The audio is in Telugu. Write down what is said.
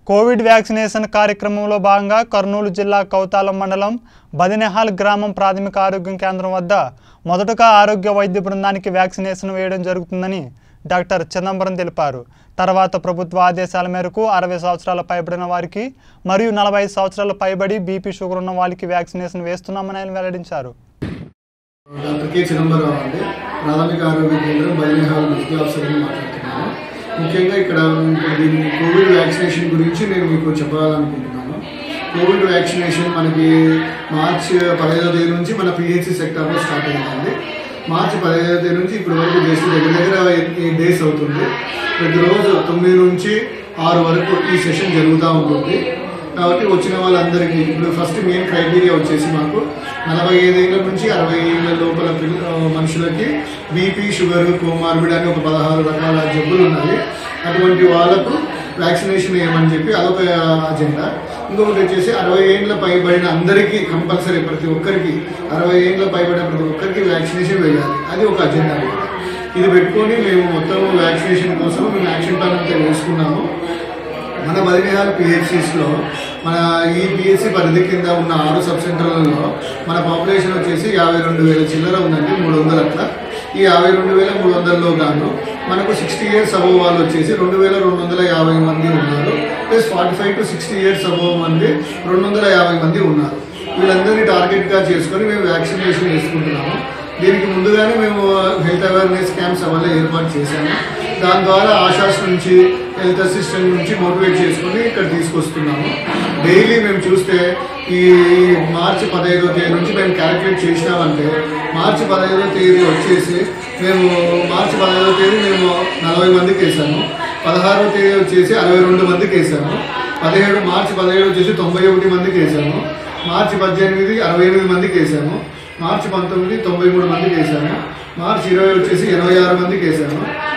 కోవిడ్ వ్యాక్సినేషన్ కార్యక్రమంలో భాగంగా కర్నూలు జిల్లా కౌతాలం మండలం బదినెహాల్ గ్రామం ప్రాథమిక ఆరోగ్య కేంద్రం వద్ద మొదటగా ఆరోగ్య వైద్య బృందానికి వ్యాక్సినేషన్ వేయడం జరుగుతుందని డాక్టర్ చిదంబరం తెలిపారు తర్వాత ప్రభుత్వ ఆదేశాల మేరకు అరవై సంవత్సరాల పైబడిన వారికి మరియు నలభై ఐదు సంవత్సరాల పైబడి బీపీ షుగర్ ఉన్న వాళ్ళకి వ్యాక్సినేషన్ వేస్తున్నామని ఆయన వెల్లడించారు డాక్టర్ కె చిదంబరరావు అండి ప్రాథమిక ఆరోగ్య కేంద్రం బలిహాల్ మెడికల్ ఆఫీసర్ని మాట్లాడుతున్నాను ముఖ్యంగా ఇక్కడ ఇప్పుడు దీని కోవిడ్ వ్యాక్సినేషన్ గురించి నేను మీకు చెప్పాలనుకుంటున్నాను కోవిడ్ వ్యాక్సినేషన్ మనకి మార్చ్ పదహైదో తేదీ నుంచి మన పిహెచ్సి సెక్టార్లో స్టార్ట్ అయిందండి మార్చి పదహైదో తేదీ నుంచి ఇప్పటి వరకు చేసి దగ్గర దగ్గర ఎయిట్ డేస్ అవుతుంది ప్రతిరోజు తొమ్మిది నుంచి ఆరు వరకు ఈ సెషన్ జరుగుతూ ఉంటుంది కాబట్టి వచ్చిన వాళ్ళందరికీ ఇప్పుడు ఫస్ట్ మెయిన్ క్రైటీరియా వచ్చేసి మాకు నలభై ఐదేళ్ల నుంచి అరవై ఏళ్ళ లోపల పిల్ల మనుషులకి బీపీ షుగర్ కోమార్బిడ్ అని ఒక పదహారు రకాల జబ్బులు ఉన్నాయి అటువంటి వాళ్ళకు వ్యాక్సినేషన్ వేయమని చెప్పి అదొక అజెండా ఇంకొకటి వచ్చేసి అరవై ఏళ్ళ పైబడిన అందరికీ కంపల్సరీ ప్రతి ఒక్కరికి అరవై ఏళ్ళ పైబడిన ప్రతి ఒక్కరికి వ్యాక్సినేషన్ వేయాలి అది ఒక అజెండా ఇది పెట్టుకొని మేము మొత్తం వ్యాక్సినేషన్ కోసం మేము యాక్షన్ ప్లాన్ అంతా వేసుకున్నాము మన బదిలీహాల్ పిహెచ్సిస్లో మన ఈ పిహెచ్సి పరిధి కింద ఉన్న ఆరు సబ్ సెంటర్లలో మన పాపులేషన్ వచ్చేసి యాభై రెండు వేల చిల్లర ఉందండి మూడు వందలు అట్లా ఈ యాభై రెండు వేల మూడు వందలలో గాను మనకు సిక్స్టీ ఇయర్స్ అబోవ్ వాళ్ళు వచ్చేసి రెండు వేల రెండు వందల యాభై మంది ఉన్నారు plus forty five to sixty years above మంది రెండు వందల యాభై మంది ఉన్నారు వీళ్ళందరినీ టార్గెట్గా చేసుకొని మేము వ్యాక్సినేషన్ వేసుకుంటున్నాము దీనికి ముందుగానే మేము హెల్త్ అవేర్నెస్ క్యాంప్స్ అవన్నీ ఏర్పాటు చేశాము దాని ద్వారా ఆశాస్ నుంచి హెల్త్ అసిస్టెంట్ నుంచి మోటివేట్ చేసుకొని ఇక్కడ తీసుకొస్తున్నాము డైలీ మేము చూస్తే ఈ మార్చి పదహైదో తేదీ నుంచి మేము క్యాలిక్యులేట్ చేసినామంటే మార్చి పదహైదో తేదీ వచ్చేసి మేము మార్చి పదహైదో తేదీ మేము నలభై మందికి వేసాము పదహారో తేదీ వచ్చేసి అరవై రెండు మందికి వేసాము పదిహేడు మార్చి పదిహేడు వచ్చేసి తొంభై ఒకటి మందికి వేసాము మార్చి పద్దెనిమిది అరవై ఎనిమిది మందికి వేసాము మార్చి పంతొమ్మిది తొంభై మూడు మందికి వేసాము మార్చి ఇరవై వచ్చేసి ఎనభై ఆరు మందికి వేసాము